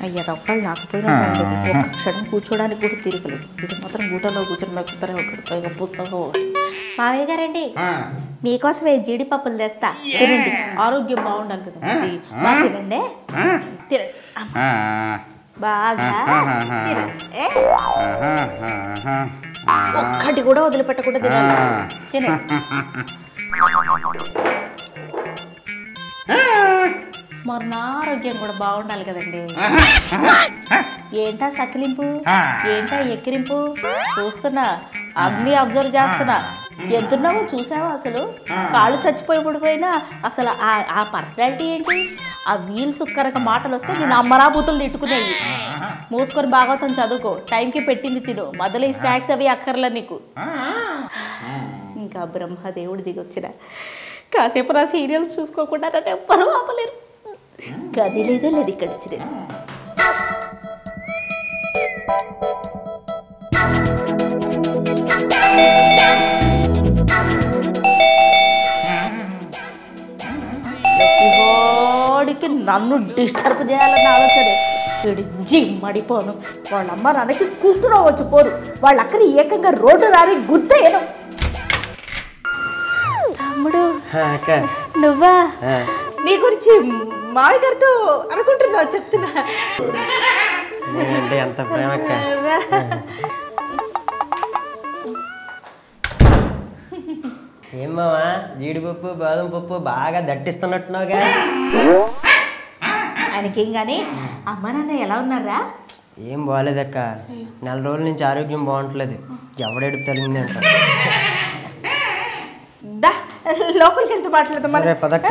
అయ్యా ఒక్కళ్ళు నాకు పోయినా ఉండేది ఒక్క క్షణం కూర్చోడానికి కూడా తిరగలేదు వీడు మాత్రం గూటలో కూర్చొని మెక్కుతారే ఉంటాడు పైగా పుస్తకం ఒకటి మావయ్య గారండి మీకోసమే జీడిపప్పులు తెస్తా తినండి ఆరోగ్యం బాగుండాలి కదా బుద్ధి. బాగా తినండి తినండి అమ్మ, బాగా తినండి ఏ? ఒక్కటి కూడా వదిలిపెట్టకుండా తినాలి తినండి మరి నా ఆరోగ్యం కూడా బాగుండాలి కదండి ఏంటా సకిలింపు ఏంటా ఎక్కిరింపు చూస్తున్నా అగ్ని అబ్జర్వ్ చేస్తున్నా ఎంతున్నావో చూసావా అసలు కాళ్ళు చచ్చిపోయి పడిపోయినా అసలు ఆ ఆ పర్సనాలిటీ ఏంటి ఆ వీల్స్ కనుక మాటలు వస్తే నేను అమ్మరాబూతులు తిట్టుకునేవి మూసుకొని భాగవతం చదువుకో టైంకి పెట్టింది తిను మొదలు ఈ స్నాక్స్ అవి అక్కర్లే నీకు ఇంకా బ్రహ్మదేవుడు దిగొచ్చిన కాసేపు నా సీరియల్స్ చూసుకోకుండా నన్ను ఎవ్వరూ ఆపలేరు గది లేదే లేదు ఇక్కడ వచ్చిన వాడికి నన్ను డిస్టర్బ్ చేయాలన్న ఆలోచనే వీడి జిమ్మడిపోను వాళ్ళ అమ్మ నాన్నకి కుష్ఠులో వచ్చి పోరు వాళ్ళ అక్కని ఏకంగా రోడ్డు రాని గుద్దేయను తమ్ముడు అక్క నువ్వా ఆ. నీ గురించి మావి గారితో అనుకుంటున్నావు చెప్తున్నా నేనంటే ఎంత ప్రేమ అక్క ఏం మావా జీడిపప్పు బాదం పప్పు బాగా దట్టిస్తున్నట్టున్నావుగా ఆయనకేం కానీ అమ్మ నాన్న ఎలా ఉన్నారా ఏం బాగాలేదక్క నెల రోజుల నుంచి ఆరోగ్యం బాగుంటలేదు ఎవడేడు తలిగింది అంట దా లోపలికి వెళ్తూ మాట్లాడదాం సరే పదక్క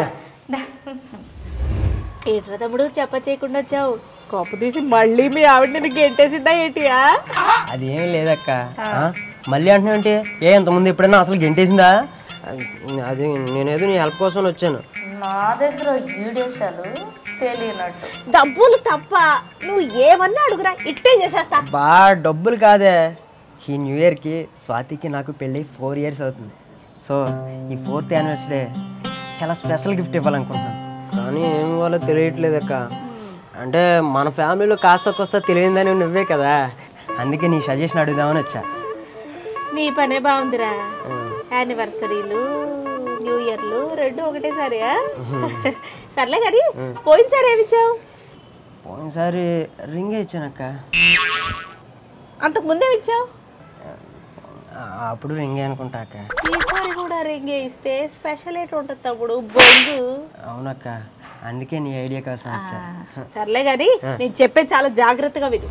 ఏంట్రా తమ్ముడు చెప్ప చేయకుండా వచ్చావు కోప తీసి మళ్ళీ మీ ఆవిడ నిన్ను గెంటేసిందా ఏంటియా అది ఏమీ లేదక్క ఆ? మళ్ళీ అంటున్నావు అంటే ఏ ఇంతకుముందు ఎప్పుడైనా అసలు గెంటేసిందా అది నేనేదో నీ హెల్ప్ కోసం వచ్చాను నా దగ్గర ఈడేశాలు తెలియనట్టు డబ్బులు తప్ప నువ్వు ఏమన్నా అడుగురా ఇట్టే చేసేస్తా బా డబ్బులు కాదే ఈ న్యూ ఇయర్కి స్వాతికి నాకు పెళ్ళి ఫోర్ ఇయర్స్ అవుతుంది సో ఈ ఫోర్త్ యానివర్సరీ చాలా స్పెషల్ గిఫ్ట్ ఇవ్వాలనుకుంటున్నాను కానీ ఏం ఇవ్వాలో తెలియట్లేదు అక్క అంటే మన ఫ్యామిలీలో కాస్త కొస్త తెలియదని నువ్వే కదా అందుకే నీ సజెషన్ అడుగుదామని వచ్చా నీ పనే బాగుందిరా యానివర్సరీలు న్యూ ఇయర్లు రెండు ఒకటేసారి సర్లే కానీ పోయినసారి ఏమిచ్చావు పోయినసారి రింగ్ ఇచ్చానక్క అంతకు ముందే ఇచ్చావు ఆ, అప్పుడు రింగే అనుకుంటా అక్క ఈసారి కూడా రింగే ఇస్తే స్పెషల్ ఏంటి ఉంటుంది తమ్ముడు బొంగు అవునక్క అందుకే నీ ఐడియా కోసం వచ్చా సర్లే కానీ నేను చెప్పేది చాలా జాగ్రత్తగా విను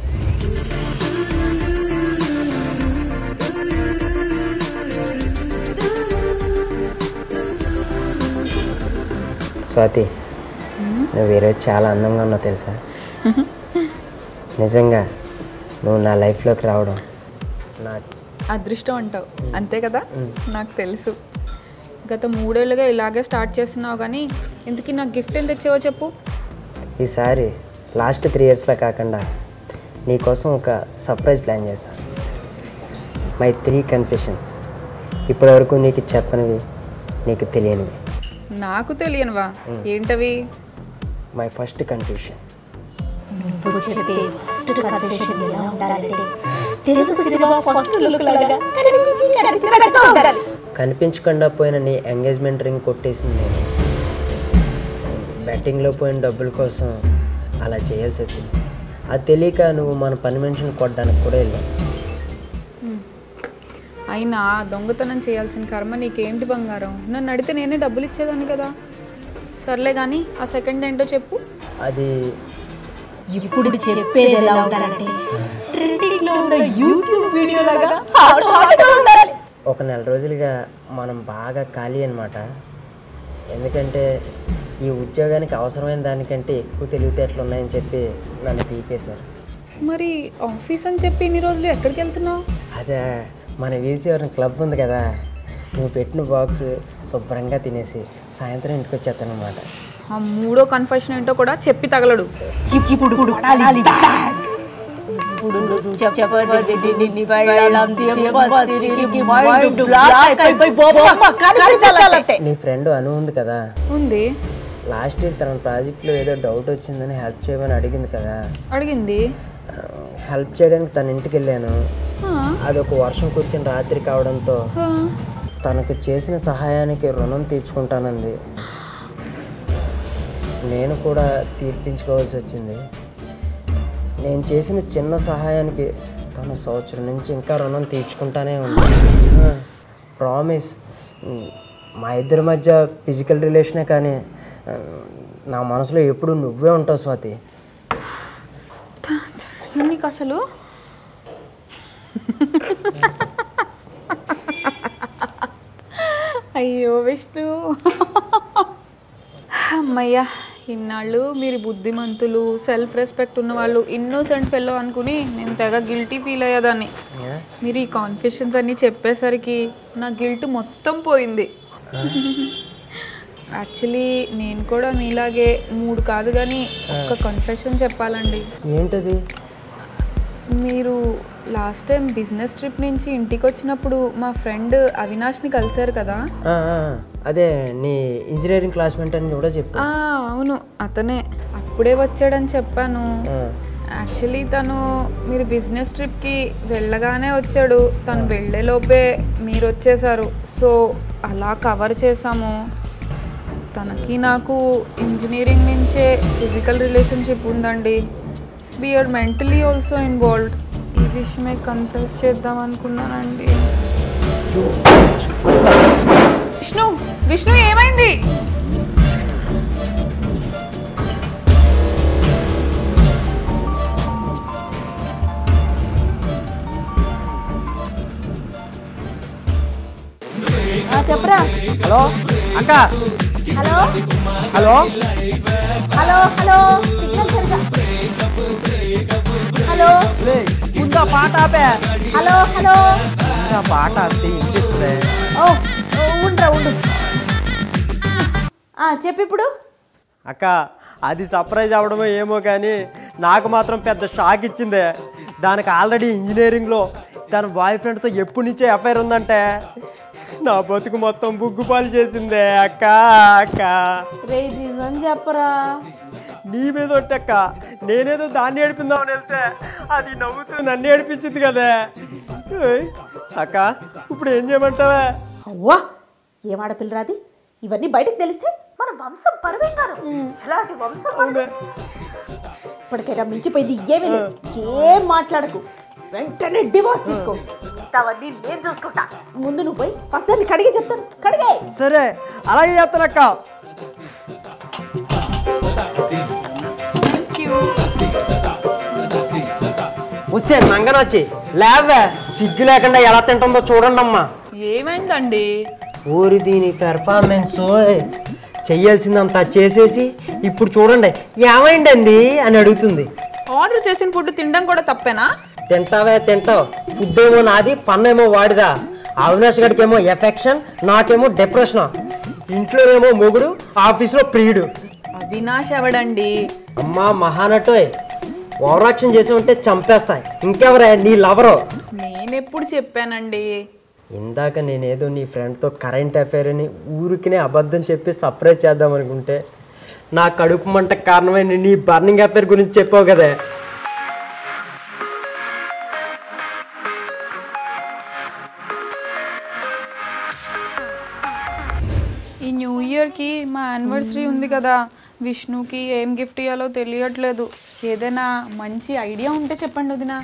స్వాతి నువ్వు ఈరోజు చాలా అందంగా ఉన్నావు తెలుసా నిజంగా నువ్వు నా లైఫ్లోకి రావడం నా అదృష్టం అంటావు అంతే కదా నాకు తెలుసు గత మూడేళ్ళుగా ఇలాగే స్టార్ట్ చేస్తున్నావు కానీ ఇంతకీ నాకు గిఫ్ట్ ఏం తెచ్చావో చెప్పు ఈసారి లాస్ట్ త్రీ ఇయర్స్లో కాకుండా నీకోసం ఒక సర్ప్రైజ్ ప్లాన్ చేశాను మై త్రీ కన్ఫెషన్స్ ఇప్పటివరకు నీకు చెప్పనివి నీకు తెలియనివి నాకు తెలియనువా ఏంటవి మై ఫస్ట్ కన్ఫ్యూషన్ నువ్వు చెప్పే ఫస్ట్ కన్ఫెషన్ ఎలా ఉండాలంటే తెలుగు సినిమా ఫస్ట్ లుక్ లాగా కనిపించి కనిపించినట్టుగా ఉండాలి కనిపించకుండా పోయిన నీ ఎంగేజ్మెంట్ రింగ్ కొట్టేసింది నేను బెట్టింగ్లో పోయిన డబ్బుల కోసం అలా చేయాల్సి వచ్చింది అది తెలియక నువ్వు మన పని మనిషిని కొట్టడానికి కూడా వెళ్ళావు అయినా దొంగతనం చేయాల్సిన కర్మ నీకేంటి బంగారం నన్ను అడిగితే నేనే డబ్బులు ఇచ్చేదాన్ని కదా సర్లే కానీ ఆ సెకండ్ ఏంటో చెప్పు అది ఇప్పుడు చెప్పేది ఎలా ఉండాలంటే ట్రెండింగ్ లో ఉన్న యూట్యూబ్ వీడియో లాగా హాట్ హాట్ గా ఉండాలి ఒక నెల రోజులుగా మనం బాగా ఖాళీ అనమాట ఎందుకంటే ఈ ఉద్యోగానికి అవసరమైన దానికంటే ఎక్కువ తెలివితేటలు ఉన్నాయని చెప్పి నన్ను పీకేశారు మరి ఆఫీస్ అని చెప్పి ఇన్ని రోజులు ఎక్కడికి వెళ్తున్నావు అదే మన వీల్సి ఎవరిని క్లబ్ ఉంది కదా నువ్వు పెట్టిన బాక్స్ శుభ్రంగా తినేసి సాయంత్రం ఇంటికి వచ్చేస్తానమాట ఆ మూడో కన్ఫెషన్ ఏంటో కూడా చెప్పి తగలడు ఇప్పుడు పడాలి ఇప్పుడు చెప్పబోయేది నీ వెళ్ళంతా తిరిగి మైండ్ బ్లాక్ అయిపోయి బొమ్మ కనిపించాలంటే నీ ఫ్రెండ్ అను ఉంది కదా ఉంది లాస్ట్ ఇయర్ తన ప్రాజెక్ట్లో ఏదో డౌట్ వచ్చిందని హెల్ప్ చేయమని అడిగింది కదా అడిగింది హెల్ప్ చేయడానికి తన ఇంటికి వెళ్ళాను ఆ, అది ఒక వర్షం కురిసిన రాత్రి కావడంతో ఆ. తనకు చేసిన సహాయానికి రుణం తీర్చుకుంటానంది నేను కూడా తీర్పించుకోవాల్సి వచ్చింది నేను చేసిన చిన్న సహాయానికి తను సంవత్సరం నుంచి ఇంకా రుణం తీర్చుకుంటానే ఉంది ప్రామిస్ మా ఇద్దరి మధ్య ఫిజికల్ రిలేషనే కానీ ఆ, నా మనసులో ఎప్పుడు నువ్వే ఉంటావు స్వాతి నీకు అసలు అయ్యో విష్ణు అమ్మయ్యా ఇన్నాళ్ళు మీరు బుద్ధిమంతులు సెల్ఫ్ రెస్పెక్ట్ ఉన్న వాళ్ళు ఇన్నోసెంట్ ఫెల్లో అనుకుని నేను తెగ గిల్టీ ఫీల్ అయ్యేదాన్ని ఏ? మీరు ఈ కాన్ఫెషన్స్ అన్నీ చెప్పేసరికి నా గిల్ట్ మొత్తం పోయింది యాక్చువల్లీ నేను కూడా మీలాగే మూడు కాదు కానీ ఒక్క కన్ఫెషన్ చెప్పాలండి ఏంటది మీరు లాస్ట్ టైం బిజినెస్ ట్రిప్ నుంచి ఇంటికి వచ్చినప్పుడు మా ఫ్రెండ్ అవినాష్ని కలిశారు కదా ఆ, ఆ, అదే నీ ఇంజనీరింగ్ క్లాస్మేట్ అని కూడా చెప్పు ఆ, అవును అతనే అప్పుడే వచ్చాడని చెప్పాను ఆ, యాక్చువల్లీ తను మీరు బిజినెస్ ట్రిప్కి వెళ్ళగానే వచ్చాడు తను వెళ్ళేలోపే మీరు వచ్చేసారు సో అలా కవర్ చేసాము తనకి నాకు ఇంజనీరింగ్ నుంచే ఫిజికల్ రిలేషన్షిప్ ఉందండి వీఆర్ మెంటలీ ఆల్సో ఇన్వాల్వ్డ్ ఈ విషయమే కన్ఫ్యూస్ చేద్దాం అనుకున్నానండి విష్ణు విష్ణు ఏమైంది ఆ, చెప్పరా హలో అక్క hello hello hello hello signal సరిగా హలో లే, ముందు ఆ పాట ఆపే హలో హలో ఆ పాట ఆపితే ఇంటిస్తుంది ఓ ఓ, ఉండ్రా ఉండు ఆ, చెప్పు ఇప్పుడు అక్క అది సర్ప్రైజ్ అవ్వడమో ఏమో కానీ నాకు మాత్రం పెద్ద షాక్ ఇచ్చిందే దానికి ఆల్రెడీ ఇంజనీరింగ్లో తన బాయ్ ఫ్రెండ్తో ఎప్పటి నుంచో ఎఫ్ఐఆర్ ఉందంటే నా బతుకు మొత్తం బుగ్గుపాలు చేసిందే అక్క అక్క రే నిజం చెప్పరా నీ మీద ఒట్టక్క నేనేదో దాన్ని ఏడిపిందామని వెళ్తే అది నవ్వుతూ నన్ను ఏడిపించింది కదే ఏయ్, అక్క ఇప్పుడు ఏం చేయమంటావా అవ్వా ఏం ఆడపిల్లరాది ఇవన్నీ బయటకు తెలిస్తే మన వంశం పరవేంగారు ఎలాంటి వంశం అవునే ఇప్పటికైనా మించిపోయింది ఏమీ లేదు ఏం మాట్లాడకు వెంటనే డివోర్స్ తీసుకో మిగతావన్నీ నేను చూసుకుంటా ముందు నువ్వు పోయి ఫస్ట్ దాన్ని కడిగి చెప్తాను కడిగే సరే అలాగే చేస్తానక్క థ్యాంక్ యూ వస్తే నంగనొచ్చి లేవే సిగ్గు లేకుండా ఎలా తింటుందో చూడండి అమ్మా ఏమైందండి ఊరి దీని పెర్ఫార్మెన్స్ చెయ్యాల్సిందంతా చేసేసి ఇప్పుడు చూడండి ఏమైందండి అని అడుగుతుంది ఆర్డర్ చేసిన ఫుడ్ తినడం కూడా తప్పేనా తింటావే తింటావు ఫుడ్ ఏమో నాది ఫన్ ఏమో వాడిదా అవినాష్ గడికి ఏమో ఎఫెక్షన్ నాకేమో డిప్రెషన్ ఇంట్లోనేమో మొగుడు ఆఫీస్లో ప్రియుడు అవినాష్ ఎవడండి అమ్మా మహానటోయ్ ఓవరాక్షన్ చేసి ఉంటే చంపేస్తాయి ఇంకెవరే నీ లవరో నేనెప్పుడు చెప్పానండి ఇందాక నేనేదో నీ ఫ్రెండ్తో కరెంట్ అఫైర్ అని ఊరికినే అబద్ధం చెప్పి సర్ప్రైజ్ చేద్దాం అనుకుంటే నా కడుపు మంట కారణమైన నీ బర్నింగ్ అఫైర్ గురించి చెప్పావు కదే ఈ న్యూ ఇయర్కి మా యానివర్సరీ ఉంది కదా విష్ణుకి ఏం గిఫ్ట్ ఇవ్వాలో తెలియట్లేదు ఏదైనా మంచి ఐడియా ఉంటే చెప్పండి వదినా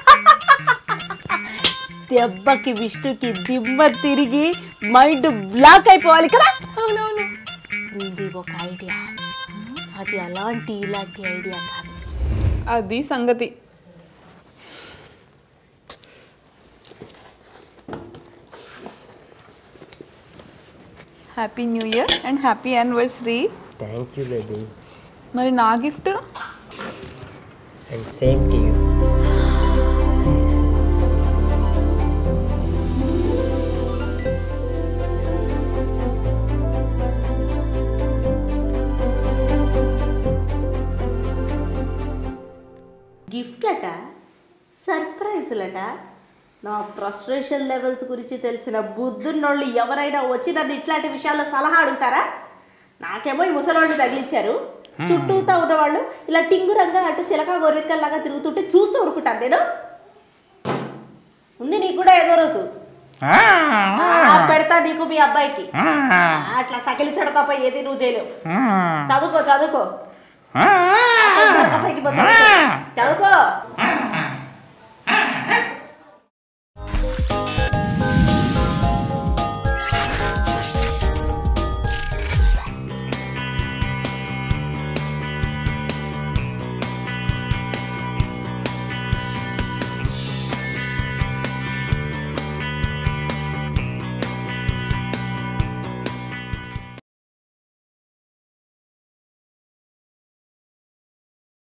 దెబ్బకి విష్ణుకి దిమ్మ తిరిగి మైండ్ బ్లాక్ అయిపోవాలి కదా అవునవును ఉంది ఒక ఐడియా అది అలాంటి ఇలాంటి ఐడియా కాదు అది సంగతి happy new year and happy anniversary thank you baby మరి నా gift and same to you గిఫ్ట్లట సర్ప్రైజ్లట నా ఫ్రస్ట్రేషన్ లెవెల్స్ గురించి తెలిసిన బుద్ధున్నోళ్ళు ఎవరైనా వచ్చి నన్ను ఇట్లాంటి విషయాల్లో సలహా అడుగుతారా నాకేమో ఈ ముసలోళ్ళు తగిలించారు చుట్టూతా ఉన్నవాళ్ళు ఇలా టింగురంగా అటు చిలక గొర్రెక్కల్లాగా తిరుగుతుంటే చూస్తూ ఉరుకుంటాను నేను ఉంది నీకు కూడా ఏదో రోజు ఆ, పెడతా నీకు మీ అబ్బాయికి ఆ, అట్లా సకిలించడం తప్ప ఏది నువ్వు చేయలేవు చదువుకో చదువుకో తొందరగా పైకి పో, చదువుకో చదువుకో